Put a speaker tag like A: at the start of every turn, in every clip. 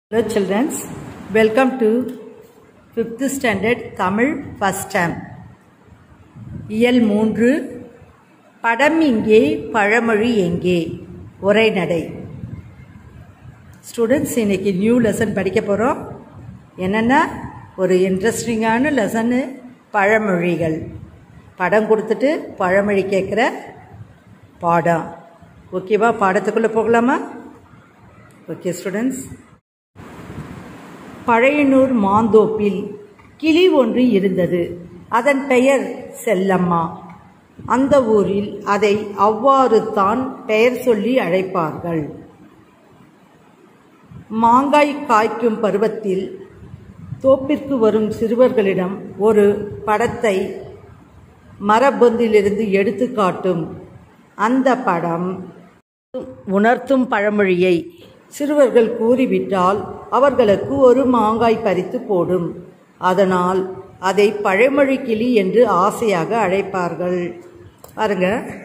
A: Hello children, welcome to 5th standard Tamil first term. இயல் மூன்று படம் இங்கே பழமொழி எங்கே உரைநடை ஸ்டூடெண்ட்ஸ் இன்னைக்கு நியூ லெசன் படிக்க போகிறோம் என்னென்னா ஒரு இன்ட்ரெஸ்டிங்கான லெசனு பழமொழிகள் படம் கொடுத்துட்டு பழமொழி கேட்குற பாடம் ஓகேவா பாடத்துக்குள்ளே போகலாமா ஓகே ஸ்டூடெண்ட்ஸ் பழையனூர் மாந்தோப்பில் கிளி ஒன்று இருந்தது அதன் பெயர் செல்லம்மா அந்த ஊரில் அதை அவ்வாறு தான் பெயர் சொல்லி அழைப்பார்கள் மாங்காய் காய்க்கும் பருவத்தில் தோப்பிற்கு வரும் சிறுவர்களிடம் ஒரு படத்தை மரபொந்திலிருந்து எடுத்து காட்டும் அந்த படம் உணர்த்தும் பழமொழியை சிறுவர்கள் கூறிவிட்டால் அவர்களுக்கு ஒரு மாங்காய் பறித்து போடும் அதனால் அதை பழமொழி கிளி என்று ஆசையாக அழைப்பார்கள் பாருங்க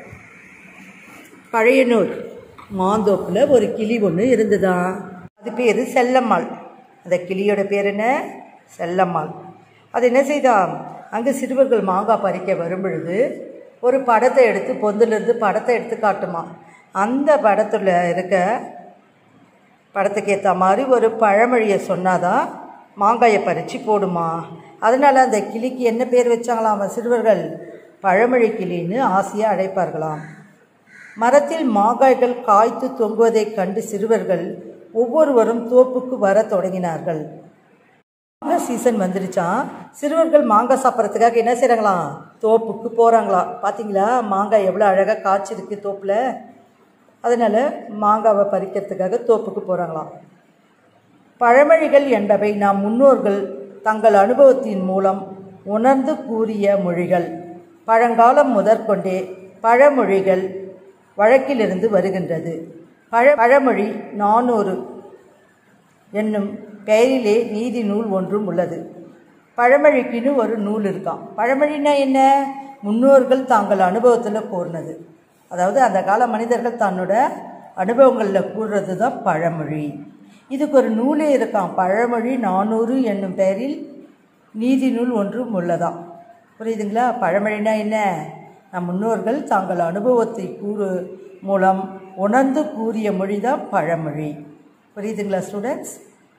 A: பழையனூர் மாந்தோப்பில் ஒரு கிளி ஒன்று இருந்துதான் அது பேர் செல்லம்மாள் அந்த கிளியோட பேர் என்ன செல்லம்மாள் அது என்ன செய்தான் அங்கே சிறுவர்கள் மாங்காய் பறிக்க வரும் பொழுது ஒரு படத்தை எடுத்து பொந்திலிருந்து படத்தை எடுத்து காட்டுமா அந்த படத்தில் இருக்க படத்துக்கு ஏற்ற மாதிரி ஒரு பழமொழியை சொன்னாதான் மாங்காயை பறித்து போடுமா அதனால் அந்த கிளிக்கு என்ன பேர் வச்சாங்களாம் சிறுவர்கள் பழமொழி கிளின்னு ஆசையாக அழைப்பார்களாம் மரத்தில் மாங்காய்கள் காய்த்து தொங்குவதைக் கண்டு சிறுவர்கள் ஒவ்வொருவரும் தோப்புக்கு வர தொடங்கினார்கள் மாங்காய் சீசன் வந்துருச்சான் சிறுவர்கள் மாங்காய் சாப்பிட்றதுக்காக என்ன செய்கிறாங்களாம் தோப்புக்கு போகிறாங்களாம் பார்த்தீங்களா மாங்காய் எவ்வளோ அழகாக காய்ச்சிருக்கு தோப்பில் அதனால் மாங்காவை பறிக்கிறதுக்காக தோப்புக்கு போகிறாங்களாம் பழமொழிகள் என்பவை நாம் முன்னோர்கள் தங்கள் அனுபவத்தின் மூலம் உணர்ந்து கூறிய மொழிகள் பழங்காலம் முதற்கொண்டே பழமொழிகள் வழக்கிலிருந்து வருகின்றது பழ பழமொழி நானூறு என்னும் பெயரிலே நீதி நூல் ஒன்றும் உள்ளது பழமொழிக்குன்னு ஒரு நூல் இருக்கான் பழமொழினா என்ன முன்னோர்கள் தாங்கள் அனுபவத்தில் கூறினது அதாவது அந்த கால மனிதர்கள் தன்னோட அனுபவங்களில் கூறுறது தான் பழமொழி இதுக்கு ஒரு நூலே இருக்கான் பழமொழி நானூறு என்னும் பெயரில் நீதி நூல் ஒன்றும் உள்ளதாம் புரியுதுங்களா பழமொழினா என்ன நம் முன்னோர்கள் தாங்கள் அனுபவத்தை கூறு மூலம் உணர்ந்து கூறிய மொழி தான் பழமொழி புரியுதுங்களா ஸ்டூடெண்ட்ஸ்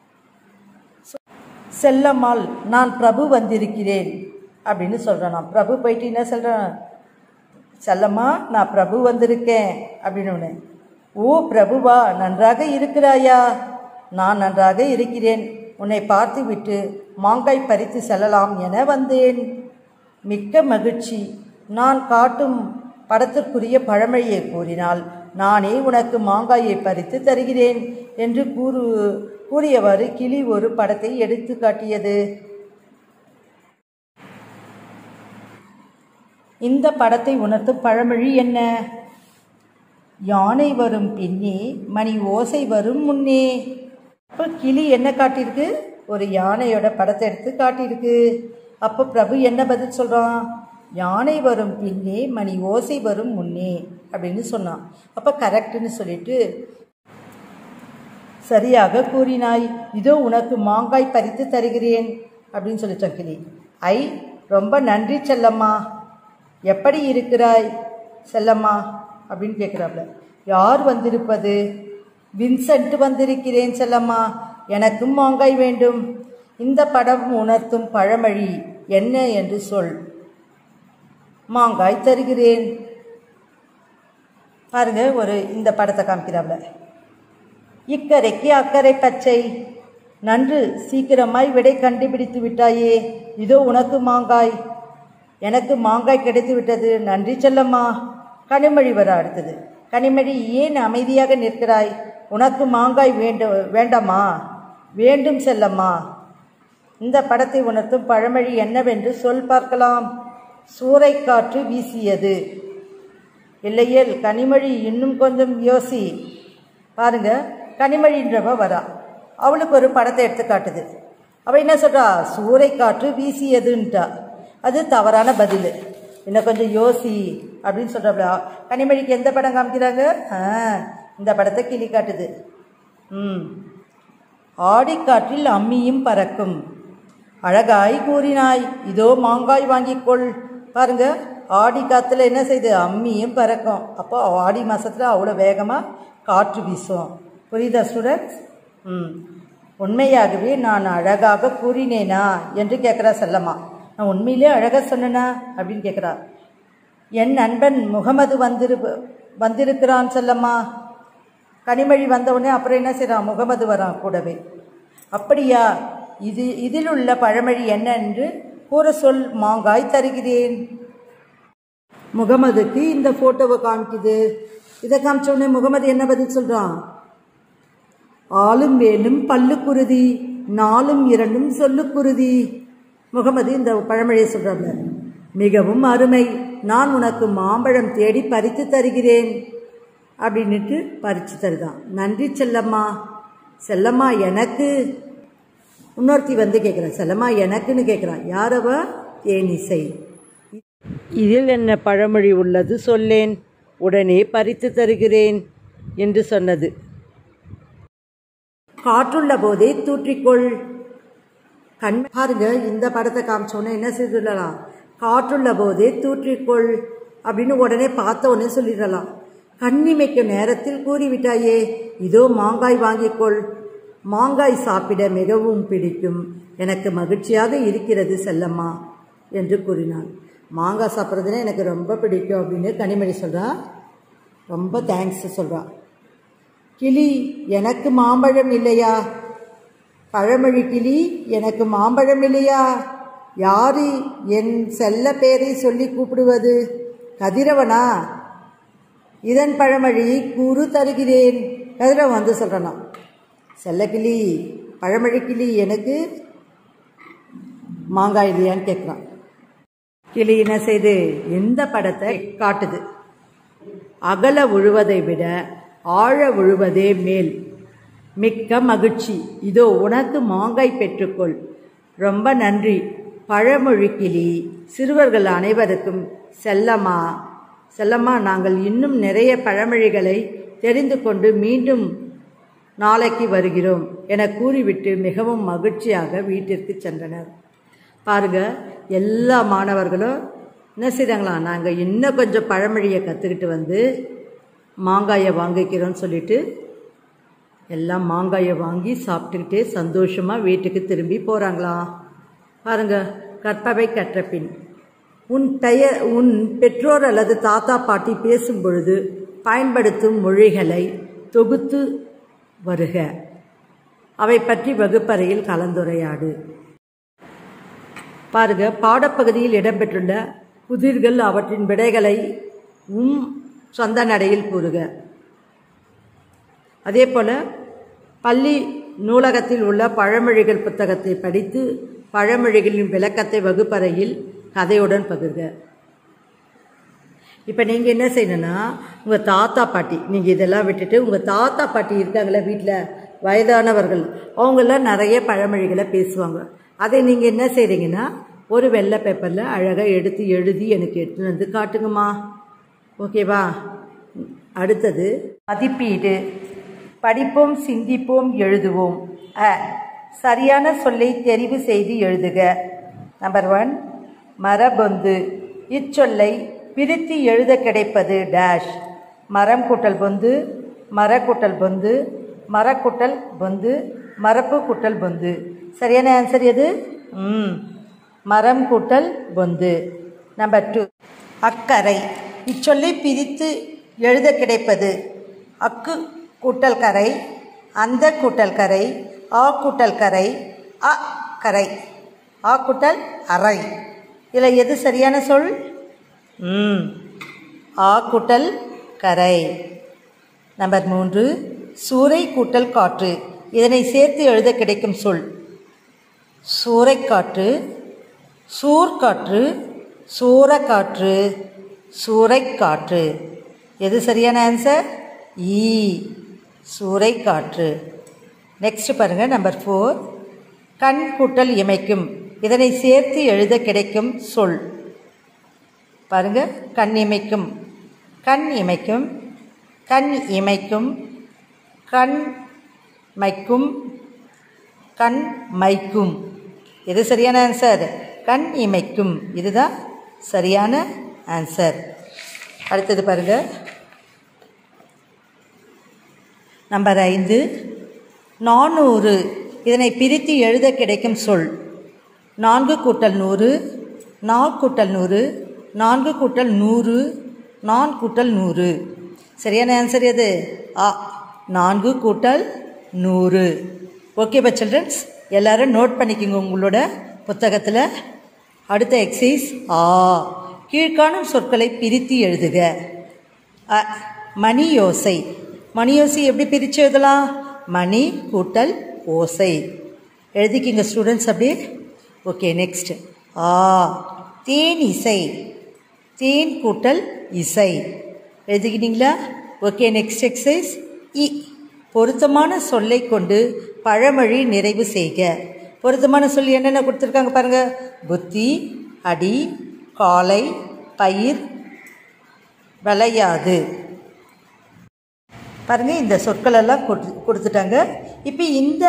A: செல்லம்மாள் நான் பிரபு வந்திருக்கிறேன் அப்படின்னு சொல்கிறேன் நான் பிரபு போயிட்டு என்ன சொல்கிறேன் செல்லம்மா நான் பிரபு வந்திருக்கேன் அப்படின்னு ஓ பிரபுவா நன்றாக இருக்கிறாயா நான் நன்றாக இருக்கிறேன் உன்னை பார்த்து விட்டு மாங்காய் பறித்து செல்லலாம் என வந்தேன் மிக்க மகிழ்ச்சி நான் காட்டும் படத்திற்குரிய பழமொழியை கூறினால் நானே உனக்கு மாங்காயை பறித்து தருகிறேன் என்று கூறு கூறியவாறு கிளி ஒரு படத்தை எடுத்து காட்டியது இந்த படத்தை உணர்த்தும் பழமொழி என்ன யானை வரும் பின்னே மணி ஓசை வரும் முன்னே அப்போ கிளி என்ன காட்டியிருக்கு ஒரு யானையோட படத்தை எடுத்து காட்டியிருக்கு அப்போ பிரபு என்ன பதில் சொல்கிறான் யானை வரும் பின்னே மணி ஓசை வரும் முன்னே அப்படின்னு சொன்னான் அப்போ கரெக்டுன்னு சொல்லிட்டு சரியாக கூறினாய் இதோ உனக்கு மாங்காய் பறித்து தருகிறேன் அப்படின்னு சொல்லிட்டான் கிளி ஐ ரொம்ப நன்றி செல்லம்மா எப்படி இருக்கிறாய் செல்லம்மா அப்படின்னு கேட்குறாப்புல யார் வந்திருப்பது வின்சென்ட் வந்திருக்கிறேன் செல்லம்மா எனக்கும் மாங்காய் வேண்டும் இந்த படம் உணர்த்தும் பழமொழி என்ன என்று சொல் மாங்காய் தருகிறேன் பாருங்க ஒரு இந்த படத்தை காமிக்கிறாப்ல இக்கரைக்கு அக்கறை பச்சை நன்று சீக்கிரமாய் விடை கண்டுபிடித்து விட்டாயே இதோ உனக்கு மாங்காய் எனக்கு மாங்காய் கிடைத்து விட்டது நன்றி செல்லம்மா கனிமொழி வர அடுத்தது கனிமொழி ஏன் அமைதியாக நிற்கிறாய் உனக்கு மாங்காய் வேண்டு வேண்டாமா வேண்டும் செல்லம்மா இந்த படத்தை உணர்த்தும் பழமொழி என்னவென்று சொல் பார்க்கலாம் சூறைக்காற்று வீசியது இல்லையேல் கனிமொழி இன்னும் கொஞ்சம் யோசி பாருங்க கனிமொழின்றவ வரா அவளுக்கு ஒரு படத்தை எடுத்து காட்டுது அவள் என்ன சொல்கிறா சூறைக்காற்று வீசியதுன்ட்டா அது தவறான பதில் இன்னும் கொஞ்சம் யோசி அப்படின்னு சொல்கிறாப்புல கனிமொழிக்கு எந்த படம் காமிக்கிறாங்க ஆ இந்த படத்தை கிளி காட்டுது ம் ஆடிக்காற்றில் அம்மியும் பறக்கும் அழகாய் கூறினாய் இதோ மாங்காய் வாங்கிக்கொள் பாருங்க ஆடி காற்றுல என்ன செய்யுது அம்மியும் பறக்கும் அப்போ ஆடி மாதத்தில் அவ்வளோ வேகமாக காற்று வீசும் புரியுதா ஸ்டூடெண்ட்ஸ் ம் உண்மையாகவே நான் அழகாக கூறினேனா என்று கேட்குறா செல்லம்மா நான் உண்மையிலே அழகாக சொன்னேனா அப்படின்னு கேட்குறா என் நண்பன் முகமது வந்திரு வந்திருக்கிறான் செல்லம்மா கனிமொழி வந்தவுடனே அப்புறம் என்ன செய்கிறான் முகமது வரான் கூடவே அப்படியா இது இதில் உள்ள பழமொழி என்ன என்று கூற சொல் மாங்காய் தருகிறேன் முகமதுக்கு இந்த ஃபோட்டோவை காமிக்குது இதை காமிச்ச உடனே முகமது என்ன பதில் சொல்கிறான் ஆளும் வேலும் பல்லுக்குருதி நாலும் இரண்டும் சொல்லுக்குருதி முகமது இந்த பழமொழியை சொல்கிறாங்க மிகவும் அருமை நான் உனக்கு மாம்பழம் தேடி பறித்து தருகிறேன் அப்படின்னுட்டு பறித்து தருதான் நன்றி செல்லம்மா செல்லம்மா எனக்கு இன்னொருத்தி வந்து கேட்குறான் செல்லம்மா எனக்குன்னு கேட்குறான் யாரவ தேனிசை இதில் என்ன பழமொழி உள்ளது சொல்லேன் உடனே பறித்து தருகிறேன் என்று சொன்னது காற்றுள்ள போதே தூற்றிக்கொள் கண் பாருங்க இந்த படத்தை காமிச்சோன்னே என்ன செய்துடலாம் காற்றுள்ள போதே தூற்றிக்கொள் அப்படின்னு உடனே பார்த்த உடனே சொல்லிடலாம் கண்ணிமைக்கும் நேரத்தில் கூறிவிட்டாயே இதோ மாங்காய் வாங்கிக்கொள் மாங்காய் சாப்பிட மிகவும் பிடிக்கும் எனக்கு மகிழ்ச்சியாக இருக்கிறது செல்லம்மா என்று கூறினாள் மாங்காய் சாப்பிட்றதுனே எனக்கு ரொம்ப பிடிக்கும் அப்படின்னு கனிமொழி சொல்கிறா ரொம்ப தேங்க்ஸ் சொல்கிறா கிளி எனக்கு மாம்பழம் இல்லையா பழமொழி கிளி எனக்கு மாம்பழம் இல்லையா யாரு என் செல்ல பேரை சொல்லி கூப்பிடுவது கதிரவனா இதன் பழமொழி கூறு தருகிறேன் கதிரவன் வந்து சொல்கிறான் செல்லக்கிளி பழமொழி கிளி எனக்கு மாங்காய் இல்லையான்னு கேட்குறான் கிளி என்ன செய்து எந்த படத்தை காட்டுது அகல உழுவதை விட ஆழ உழுவதே மேல் மிக்க மகிழ்ச்சி இதோ உனக்கு மாங்காய் பெற்றுக்கொள் ரொம்ப நன்றி பழமொழி கிளி சிறுவர்கள் அனைவருக்கும் செல்லம்மா செல்லம்மா நாங்கள் இன்னும் நிறைய பழமொழிகளை தெரிந்து கொண்டு மீண்டும் நாளைக்கு வருகிறோம் என கூறிவிட்டு மிகவும் மகிழ்ச்சியாக வீட்டிற்கு சென்றனர் பாருங்க எல்லா மாணவர்களும் என்ன செய்கிறாங்களா நாங்கள் இன்னும் கொஞ்சம் பழமொழியை கற்றுக்கிட்டு வந்து மாங்காயை வாங்கிக்கிறோம்னு சொல்லிட்டு எல்லாம் மாங்காயை வாங்கி சாப்பிட்டுக்கிட்டே சந்தோஷமாக வீட்டுக்கு திரும்பி போகிறாங்களா பாருங்க கற்பவை கற்ற பின் உன் தய உன் பெற்றோர் அல்லது தாத்தா பாட்டி பேசும் பொழுது பயன்படுத்தும் மொழிகளை தொகுத்து வருக அவை பற்றி வகுப்பறையில் கலந்துரையாடு பாருங்க பாடப்பகுதியில் இடம்பெற்றுள்ள புதிர்கள் அவற்றின் விடைகளை உம் சொந்த நடையில் கூறுக அதே போல் பள்ளி நூலகத்தில் உள்ள பழமொழிகள் புத்தகத்தை படித்து பழமொழிகளின் விளக்கத்தை வகுப்பறையில் கதையுடன் பகிர்க இப்போ நீங்கள் என்ன செய்யணும்னா உங்கள் தாத்தா பாட்டி நீங்கள் இதெல்லாம் விட்டுட்டு உங்கள் தாத்தா பாட்டி இருக்காங்களே வீட்டில் வயதானவர்கள் அவங்கெல்லாம் நிறைய பழமொழிகளை பேசுவாங்க அதை நீங்கள் என்ன செய்கிறீங்கன்னா ஒரு வெள்ளை பேப்பரில் அழகாக எடுத்து எழுதி எனக்கு எடுத்துன்னு வந்து காட்டுங்கம்மா ஓகேவா அடுத்தது மதிப்பீடு படிப்போம் சிந்திப்போம் எழுதுவோம் அ சரியான சொல்லை தெரிவு செய்து எழுதுக நம்பர் ஒன் மரபொந்து இச்சொல்லை பிரித்து எழுத கிடைப்பது டேஷ் மரம் கூட்டல் பொந்து மரக்கூட்டல் பொந்து மரக்கூட்டல் பொந்து மரப்பு கூட்டல் பொந்து சரியான ஆன்சர் எது ம் மரம் கூட்டல் பொந்து நம்பர் டூ அக்கரை இச்சொல்லை பிரித்து எழுத கிடைப்பது அக்கு கூட்டல் கரை அந்த கூட்டல் கரை ஆ கூட்டல் கரை அ கரை ஆ கூட்டல் அறை இதில் எது சரியான சொல் ம் ஆ கூட்டல் கரை நம்பர் மூன்று சூறை கூட்டல் காற்று இதனை சேர்த்து எழுத கிடைக்கும் சொல் சூறைக்காற்று சூர்காற்று சூறக்காற்று சூறைக்காற்று எது சரியான ஆன்சர் ஈ சூறைக்காற்று நெக்ஸ்ட் பாருங்கள் நம்பர் ஃபோர் கண் கூட்டல் இமைக்கும் இதனை சேர்த்து எழுத கிடைக்கும் சொல் பாருங்க கண் இமைக்கும் கண் இமைக்கும் கண் இமைக்கும் கண் மைக்கும் கண் மைக்கும் எது சரியான ஆன்சர் கண் இமைக்கும் இதுதான் சரியான ஆன்சர் அடுத்தது பாருங்க நம்பர் ஐந்து நானூறு இதனை பிரித்து எழுத கிடைக்கும் சொல் நான்கு கூட்டல் நூறு நாலு கூட்டல் நூறு நான்கு கூட்டல் நூறு நான் கூட்டல் நூறு சரியான ஆன்சர் எது ஆ நான்கு கூட்டல் நூறு ஓகேப்பா சில்ட்ரன்ஸ் எல்லாரும் நோட் பண்ணிக்கோங்க உங்களோட புத்தகத்தில் அடுத்த எக்ஸசைஸ் ஆ கீழ்காணும் சொற்களை பிரித்து எழுதுக அ மணி யோசை மணி யோசை எப்படி பிரித்து எழுதலாம் மணி கூட்டல் ஓசை எழுதிக்கிங்க ஸ்டூடெண்ட்ஸ் அப்படியே ஓகே நெக்ஸ்ட் ஆ தேன் இசை தேன் கூட்டல் இசை எழுதிக்கிட்டீங்களா ஓகே நெக்ஸ்ட் எக்ஸசைஸ் இ பொருத்தமான சொல்லை கொண்டு பழமொழி நிறைவு செய்க பொருத்தமான சொல் என்னென்ன கொடுத்துருக்காங்க பாருங்க புத்தி அடி காலை பயிர் விளையாது பாருங்க இந்த சொற்கள் எல்லாம் கொடுத்து கொடுத்துட்டாங்க இப்போ இந்த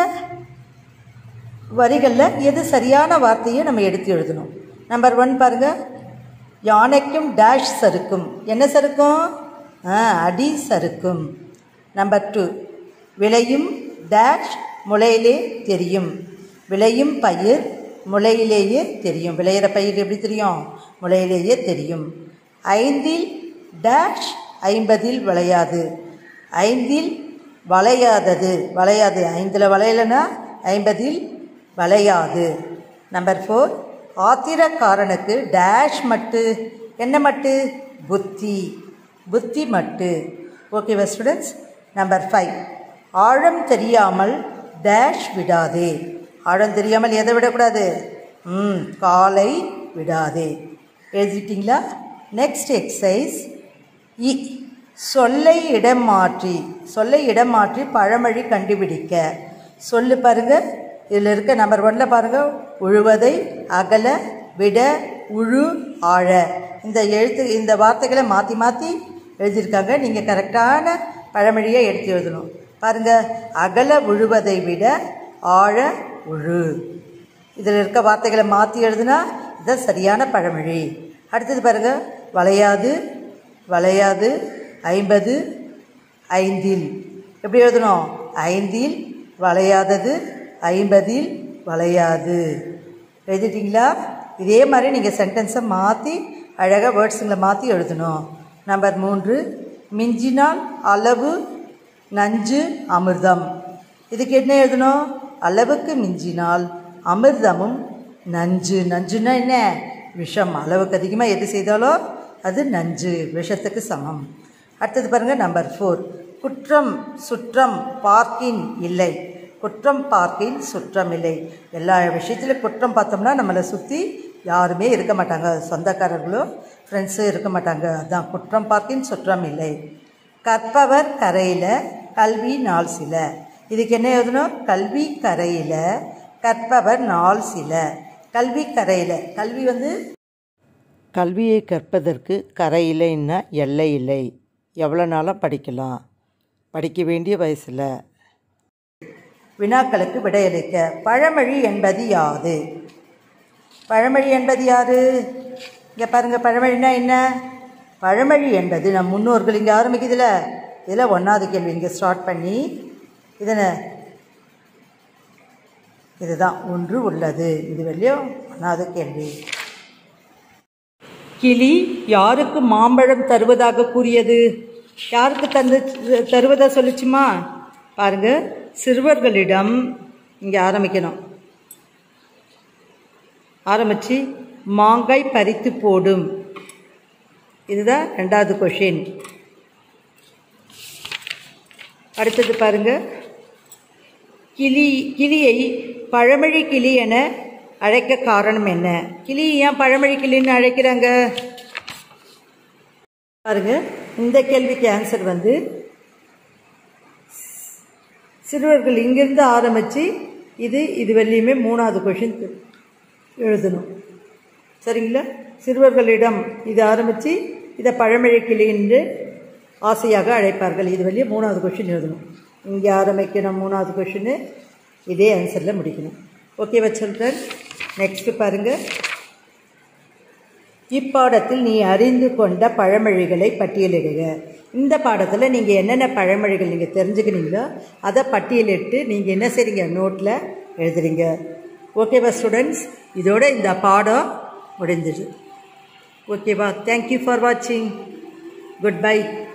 A: வரிகளில் எது சரியான வார்த்தையை நம்ம எடுத்து எழுதணும் நம்பர் ஒன் பாருங்க யானைக்கும் டேஷ் சறுக்கும் என்ன சறுக்கும் ஆ அடி சறுக்கும் நம்பர் டூ விளையும் டேஷ் முளையிலே தெரியும் விளையும் பயிர் முளையிலேயே தெரியும் விளையிற பயிர் எப்படி தெரியும் முளையிலேயே தெரியும் ஐந்தில் டேஷ் ஐம்பதில் விளையாது ஐந்தில் வளையாதது வளையாது ஐந்தில் வளையலைன்னா ஐம்பதில் வளையாது நம்பர் ஃபோர் ஆத்திரக்காரனுக்கு டேஷ் மட்டு என்ன மட்டு புத்தி புத்தி மட்டு ஓகேவா ஸ்டூடெண்ட்ஸ் நம்பர் ஃபைவ் ஆழம் தெரியாமல் டேஷ் விடாதே ஆழம் தெரியாமல் எதை விடக்கூடாது ம் காலை விடாதே எழுதிட்டிங்களா நெக்ஸ்ட் எக்ஸசைஸ் இ சொல்லை இடம் மாற்றி சொல்லை இடம் மாற்றி பழமொழி கண்டுபிடிக்க சொல்லு பாருங்க இதில் இருக்க நம்பர் ஒன்ல பாருங்க உழுவதை அகல விட உழு ஆழ இந்த எழுத்து இந்த வார்த்தைகளை மாற்றி மாற்றி எழுதியிருக்காங்க நீங்கள் கரெக்டான பழமொழியை எடுத்து எழுதணும் பாருங்க அகல உழுவதை விட ஆழ உழு இதில் இருக்க வார்த்தைகளை மாற்றி எழுதுனா இதுதான் சரியான பழமொழி அடுத்தது பாருங்க வளையாது வளையாது ஐம்பது ஐந்தில் எப்படி எழுதணும் ஐந்தில் வளையாதது ஐம்பதில் வளையாது எழுதிட்டிங்களா இதே மாதிரி நீங்கள் சென்டென்ஸை மாற்றி அழகாக வேர்ட்ஸுங்களை மாற்றி எழுதணும் நம்பர் மூன்று மிஞ்சினால் அளவு நஞ்சு அமிர்தம் இதுக்கு என்ன எழுதணும் அளவுக்கு மிஞ்சினால் அமிர்தமும் நஞ்சு நஞ்சுன்னா என்ன விஷம் அளவுக்கு அதிகமாக எது செய்தாலும் அது நஞ்சு விஷத்துக்கு சமம் அடுத்தது பாருங்கள் நம்பர் ஃபோர் குற்றம் சுற்றம் பார்க்கின் இல்லை குற்றம் பார்க்கின் சுற்றம் இல்லை எல்லா விஷயத்திலும் குற்றம் பார்த்தோம்னா நம்மளை சுற்றி யாருமே இருக்க மாட்டாங்க சொந்தக்காரர்களோ ஃப்ரெண்ட்ஸும் இருக்க மாட்டாங்க அதான் குற்றம் பார்க்கின் சுற்றம் இல்லை கற்பவர் கரையில் கல்வி நாள் சில இதுக்கு என்ன எழுதணும் கல்வி கரையில் கற்பவர் நாள் சில கல்வி கரையில் கல்வி வந்து கல்வியை கற்பதற்கு கரை இல்லைன்னா எல்லை இல்லை எவ்வளோ நாளாக படிக்கலாம் படிக்க வேண்டிய வயசில் வினாக்களுக்கு விடையளிக்க பழமொழி என்பது யாது பழமொழி என்பது யாது இங்கே பாருங்கள் பழமொழினா என்ன பழமொழி என்பது நம் முன்னோர்கள் இங்கே ஆரம்பிக்குதுல இதில் ஒன்றாவது கேள்வி இங்கே ஸ்டார்ட் பண்ணி இதனை இதுதான் ஒன்று உள்ளது இது வெளியும் ஒன்றாவது கேள்வி கிளி யாருக்கு மாம்பழம் தருவதாக கூறியது யாருக்கு தந்து தருவதா சொல்லுச்சுமா பாருங்க சிறுவர்களிடம் இங்கே ஆரம்பிக்கணும் ஆரம்பித்து மாங்காய் பறித்து போடும் இதுதான் ரெண்டாவது கொஷின் அடுத்தது பாருங்க கிளி கிளியை பழமொழி கிளி என அழைக்க காரணம் என்ன கிளி ஏன் பழமொழி கிளின்னு அழைக்கிறாங்க பாருங்க இந்த கேள்விக்கு ஆன்சர் வந்து சிறுவர்கள் இங்கிருந்து ஆரம்பித்து இது இது வெளியுமே மூணாவது கொஷின் எழுதணும் சரிங்களா சிறுவர்களிடம் இது ஆரம்பித்து இதை பழமொழி கிளி என்று ஆசையாக அழைப்பார்கள் இது வெளியே மூணாவது கொஷின் எழுதணும் இங்கே ஆரம்பிக்கணும் மூணாவது கொஷின் இதே ஆன்சரில் முடிக்கணும் ஓகேவா சில்ட்ரன் நெக்ஸ்ட் பாருங்கள் இப்பாடத்தில் நீ அறிந்து கொண்ட பழமொழிகளை பட்டியலிடுக இந்த பாடத்தில் நீங்கள் என்னென்ன பழமொழிகள் நீங்கள் தெரிஞ்சுக்கினீங்களோ அதை பட்டியலிட்டு நீங்கள் என்ன செய்றீங்க நோட்டில் எழுதுறீங்க ஓகேவா ஸ்டூடெண்ட்ஸ் இதோட இந்த பாடம் முடிஞ்சுது ஓகேவா தேங்க்யூ ஃபார் வாட்சிங் குட் பை